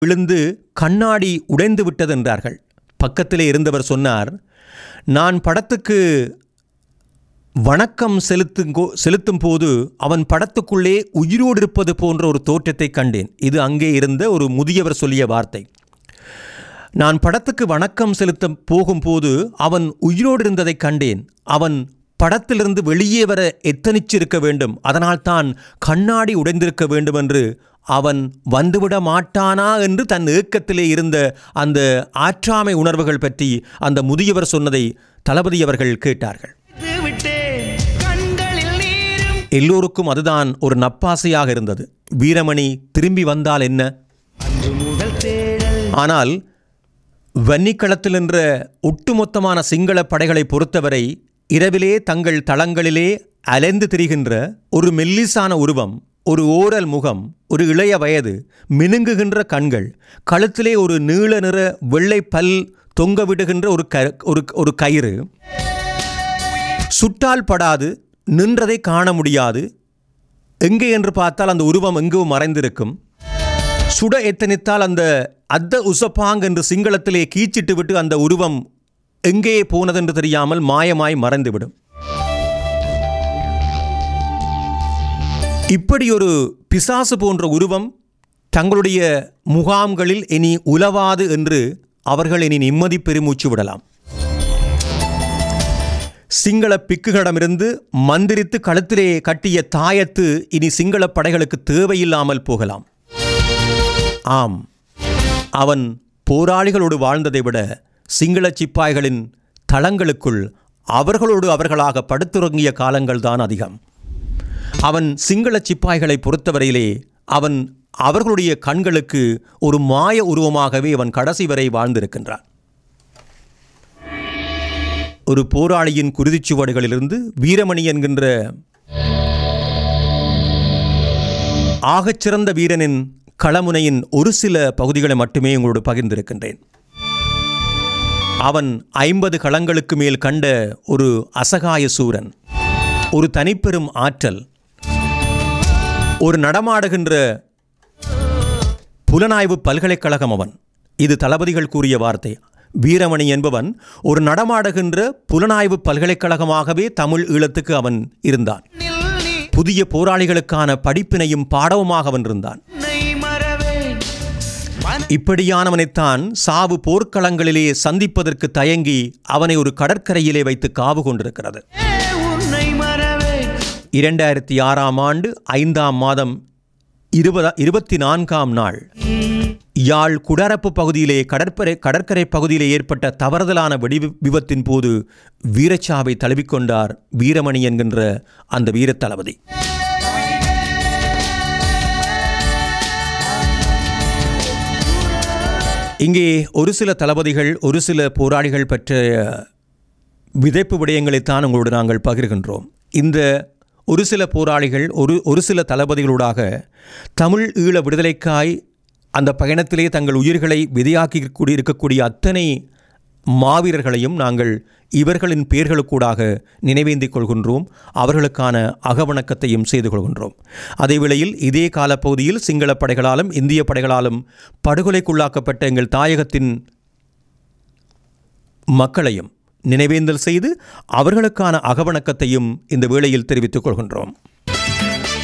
விழுந்து கண்ணாடி உடைந்து விட்டது என்றார்கள் பக்கத்திலே இருந்தவர் சொன்னார் நான் படத்துக்கு வணக்கம் செலுத்துங்கோ செலுத்தும் போது அவன் படத்துக்குள்ளே உயிரோடு இருப்பது போன்ற ஒரு தோற்றத்தை கண்டேன் இது அங்கே இருந்த ஒரு முதியவர் சொல்லிய வார்த்தை நான் படத்துக்கு வணக்கம் செலுத்த போகும்போது அவன் உயிரோடு இருந்ததை கண்டேன் அவன் படத்திலிருந்து வெளியே வர எத்தனிச்சிருக்க வேண்டும் அதனால் தான் கண்ணாடி உடைந்திருக்க வேண்டும் என்று அவன் வந்துவிட மாட்டானா என்று தன் ஏக்கத்திலே இருந்த அந்த ஆற்றாமை உணர்வுகள் பற்றி அந்த முதியவர் சொன்னதை தளபதி அவர்கள் கேட்டார்கள் விட்டேன் கண்களில் நீரும் எல்லோருக்கும் அதுதான் ஒரு நப்பாசையாக இருந்தது வீரமணி திரும்பி வந்தால் என்ன அன்று முதல் தேடல் ஆனால் வன்னிக்களத்தில் என்ற ஒட்டுமொத்தமான சிங்கள படைகளை பொறுத்தவரை இரவிலே தங்கள் தளங்களிலே அலைந்து திரிகின்ற ஒரு மெல்லிசான உருவம் ஒரு ஓரல் முகம் ஒரு இளைய வயது மினுங்குகின்ற கண்கள் கழுத்திலே ஒரு நீல நிற வெள்ளை பல் தொங்க விடுகின்ற ஒரு க ஒரு ஒரு கயிறு சுட்டால் படாது நின்றதை காண முடியாது எங்கே என்று பார்த்தால் அந்த உருவம் எங்கோ மறைந்திருக்கும் சுட எத்தனித்தால் அந்த அத்த உசப்பாங் என்று சிங்களத்திலே கீச்சிட்டு விட்டு அந்த உருவம் எங்கே போனதென்று தெரியாமல் மாயமாய் மறைந்துவிடும் இப்படி ஒரு பிசாசு போன்ற உருவம் தங்களுடைய முகாம்களில் இனி உலவாது என்று அவர்கள் இனி நிம்மதி பெருமூச்சு விடலாம் சிங்கள பிக்குகளிடமிருந்து மந்திரித்து கழுத்திலே கட்டிய தாயத்து இனி சிங்கள படைகளுக்கு தேவையில்லாமல் போகலாம் ஆம் அவன் போராளிகளோடு வாழ்ந்ததை விட சிங்கள சிப்பாய்களின் தளங்களுக்குள் அவர்களோடு அவர்களாக படுத்துறங்கிய காலங்கள்தான் அதிகம் அவன் சிங்கள சிப்பாய்களை பொறுத்தவரையிலே அவன் அவர்களுடைய கண்களுக்கு ஒரு மாய உருவமாகவே அவன் கடைசி வரை வாழ்ந்திருக்கின்றான் ஒரு போராளியின் குருதிச்சுவடுகளிலிருந்து வீரமணி என்கின்ற ஆகச்சிறந்த வீரனின் களமுனையின் ஒரு சில பகுதிகளை மட்டுமே உங்களோடு பகிர்ந்திருக்கின்றேன் அவன் ஐம்பது களங்களுக்கு மேல் கண்ட ஒரு அசகாய சூரன் ஒரு தனிப்பெரும் ஆற்றல் ஒரு நடமாடுகின்ற புலனாய்வு பல்கலைக்கழகம் அவன் இது தளபதிகள் கூறிய வார்த்தை வீரமணி என்பவன் ஒரு நடமாடுகின்ற புலனாய்வு பல்கலைக்கழகமாகவே தமிழ் ஈழத்துக்கு அவன் இருந்தான் நீ புதிய போராளிகளுக்கான படிப்பினையும் பாடவுமாக அவன் இருந்தான் உன்னை மறவேன் மன் இப்படியானவனைத்தான் சாவு போர்க்களங்களிலே சந்திப்பதற்கு தயங்கி அவனை ஒரு கடற்கரையிலே வைத்து காவு கொண்டிருக்கிறது உன்னை மறவேன் இரண்டாயிரத்தி ஆறாம் ஆண்டு ஐந்தாம் மாதம் இருபதா இருபத்தி நான்காம் நாள் யாழ் குடரப்பு பகுதியிலே கடற்பரை கடற்கரை பகுதியிலே ஏற்பட்ட தவறுதலான வெடி வி- விபத்தின் போது வீரச்சாவை தழுவிக்கொண்டார் வீரமணி என்கின்ற அந்த வீரத் தளபதி இங்கே ஒரு சில தளபதிகள் ஒரு சில போராளிகள் பற்றிய விதைப்பு விடயங்களைத்தான் உங்களோடு நாங்கள் பகிர்கின்றோம் இந்த ஒரு சில போராளிகள் ஒரு ஒரு சில தளபதிகளூடாக தமிழ் ஈழ விடுதலைக்காய் அந்த பயணத்திலே தங்கள் உயிர்களை விதையாக்கி கூடி இருக்கக்கூடிய அத்தனை மாவீரர்களையும் நாங்கள் இவர்களின் பெயர்களுக்கூடாக நினைவேந்திக் கொள்கின்றோம் அவர்களுக்கான அகவணக்கத்தையும் செய்து கொள்கின்றோம் அதே வேளையில் இதே காலப்பகுதியில் சிங்கள படைகளாலும் இந்திய படைகளாலும் படுகொலைக்குள்ளாக்கப்பட்ட எங்கள் தாயகத்தின் மக்களையும் நினைவேந்தல் செய்து அவர்களுக்கான அகவணக்கத்தையும் இந்த வேளையில் தெரிவித்துக் கொள்கின்றோம்